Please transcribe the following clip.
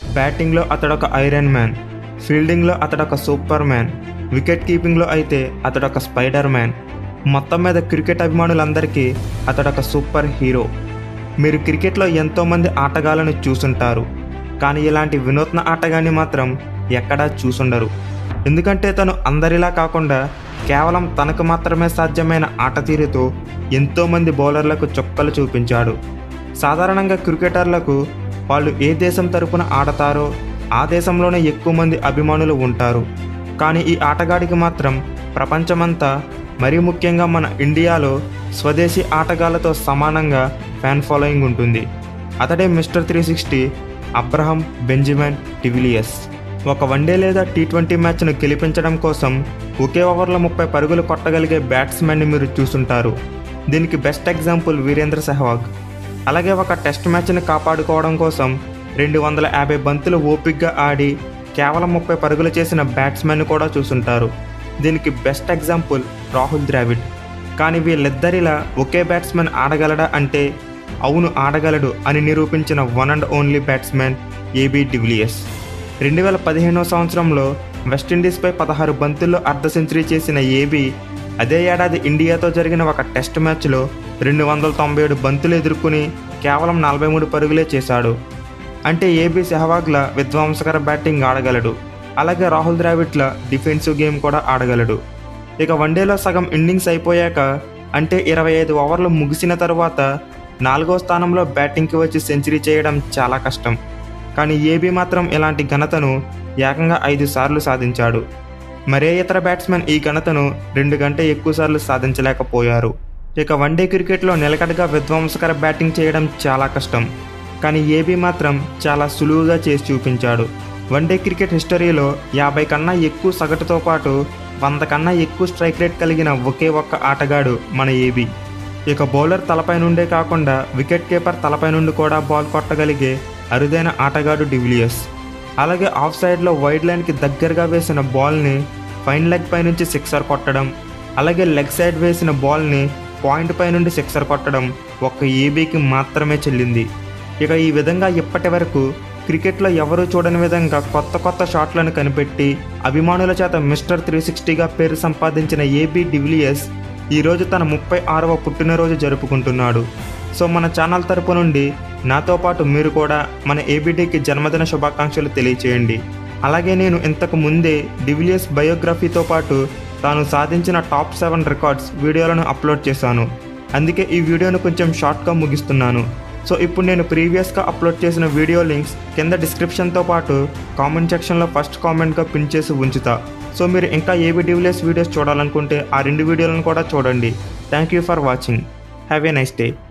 బ్యాటింగ్లో అతడొక iron man ఫీల్డింగ్లో అతడొక సూపర్ మ్యాన్ వికెట్ కీపింగ్లో అయితే అతడొక స్పైడర్ మ్యాన్ మొత్తం మీద క్రికెట్ అభిమానులందరికీ అతడొక సూపర్ హీరో మీరు క్రికెట్లో ఎంతోమంది ఆటగాళ్ళను చూసుంటారు కానీ ఇలాంటి వినూత్న ఆటగాన్ని మాత్రం ఎక్కడా చూసుండరు ఎందుకంటే తను అందరిలా కాకుండా కేవలం తనకు మాత్రమే సాధ్యమైన ఆట తీరుతో ఎంతోమంది బౌలర్లకు చొక్కలు చూపించాడు సాధారణంగా క్రికెటర్లకు వాళ్ళు ఏ దేశం తరపున ఆడతారో ఆ దేశంలోనే ఎక్కువ మంది అభిమానులు ఉంటారు కానీ ఈ ఆటగాడికి మాత్రం ప్రపంచమంతా మరీ ముఖ్యంగా మన ఇండియాలో స్వదేశీ ఆటగాళ్లతో సమానంగా ఫ్యాన్ ఫాలోయింగ్ ఉంటుంది అతడే mister three sixty Abraham Benjamin de Villiers ఒక వన్డే లేదా టీ ట్వంటీ మ్యాచ్ను గెలిపించడం కోసం ఒకే ఓవర్లో ముప్పై పరుగులు కొట్టగలిగే బ్యాట్స్మెన్ని మీరు చూసుంటారు దీనికి బెస్ట్ ఎగ్జాంపుల్ వీరేంద్ర సెహ్వాగ్ అలాగే ఒక టెస్ట్ మ్యాచ్ని కాపాడుకోవడం కోసం రెండు వందల యాభై బంతులు ఓపిక్గా ఆడి కేవలం ముప్పై పరుగులు చేసిన బ్యాట్స్మెన్ కూడా చూసుంటారు దీనికి బెస్ట్ ఎగ్జాంపుల్ రాహుల్ ద్రావిడ్ కానీ వీళ్ళిద్దరిలా ఒకే బ్యాట్స్మెన్ ఆడగలడా అంటే అవును ఆడగలడు అని నిరూపించిన one and only batsmen AB de Villiers రెండు వేల పదిహేనో సంవత్సరంలో వెస్టిండీస్పై పదహారు బంతుల్లో అర్ధ సెంచరీ చేసిన ఏబీ అదే ఏడాది ఇండియాతో జరిగిన ఒక టెస్ట్ మ్యాచ్లో రెండు వందల తొంభై ఏడు బంతులు ఎదుర్కొని కేవలం నలభై మూడు పరుగులే చేశాడు అంటే ఏబీ సెహవాగ్ల విధ్వంసకర బ్యాటింగ్ ఆడగలడు అలాగే రాహుల్ ద్రావిడ్ల డిఫెన్సివ్ గేమ్ కూడా ఆడగలడు ఇక వన్డేలో సగం ఇన్నింగ్స్ అయిపోయాక అంటే ఇరవై ఐదు ఓవర్లు ముగిసిన తరువాత నాలుగో స్థానంలో బ్యాటింగ్కి వచ్చి సెంచరీ చేయడం చాలా కష్టం కానీ ఏబీ మాత్రం ఇలాంటి ఘనతను ఏకంగా ఐదు సార్లు సాధించాడు మరే ఇతర బ్యాట్స్మెన్ ఈ ఘనతను రెండు గంట ఎక్కువ సార్లు సాధించలేకపోయారు ఇక వన్డే క్రికెట్లో నిలకడగా విధ్వంసకర బ్యాటింగ్ చేయడం చాలా కష్టం కానీ ఏబీ మాత్రం చాలా సులువుగా చేసి చూపించాడు వన్డే క్రికెట్ హిస్టరీలో యాభై కన్నా ఎక్కువ సగటుతో పాటు వంద కన్నా ఎక్కువ స్ట్రైక్ రేట్ కలిగిన ఒకే ఒక్క ఆటగాడు మన ఏబీ ఇక బౌలర్ తలపై నుండే కాకుండా వికెట్ కీపర్ తలపై నుండి కూడా బాల్ కొట్టగలిగే అరుదైన ఆటగాడు డివిలియర్స్ అలాగే ఆఫ్ సైడ్లో వైడ్ లైన్కి దగ్గరగా వేసిన బాల్ని ఫైన్ లెగ్ పై నుంచి సిక్సర్ కొట్టడం అలాగే లెగ్ సైడ్ వేసిన బాల్ని పాయింట్ పై నుండి సిక్సర్ కొట్టడం ఒక్క ఏబీకి మాత్రమే చెల్లింది ఇక ఈ విధంగా ఇప్పటి వరకు క్రికెట్లో ఎవరూ చూడని విధంగా కొత్త కొత్త షాట్లను కనిపెట్టి అభిమానుల చేత మిస్టర్ త్రీ సిక్స్టీగా పేరు సంపాదించిన ఏబీ డివిలియర్స్ ఈరోజు తన ముప్పై ఆరవ పుట్టినరోజు జరుపుకుంటున్నాడు సో మన ఛానల్ తరపు నుండి నాతో పాటు మీరు కూడా మన ఏబిడికి జన్మదిన శుభాకాంక్షలు తెలియచేయండి అలాగే నేను ఇంతకు ముందే డివిలియర్స్ బయోగ్రఫీతో పాటు తాను సాధించిన టాప్ సెవెన్ రికార్డ్స్ వీడియోలను అప్లోడ్ చేశాను అందుకే ఈ వీడియోను కొంచెం షార్ట్గా ముగిస్తున్నాను సో ఇప్పుడు నేను ప్రీవియస్గా అప్లోడ్ చేసిన వీడియో లింక్స్ కింద డిస్క్రిప్షన్తో పాటు కామెంట్ సెక్షన్లో ఫస్ట్ కామెంట్గా పిన్ చేసి ఉంచుతా సో మీరు ఇంకా ఏబీ డివిలియర్స్ వీడియోస్ చూడాలనుకుంటే ఆ రెండు వీడియోలను కూడా చూడండి thank you for watching have a nice day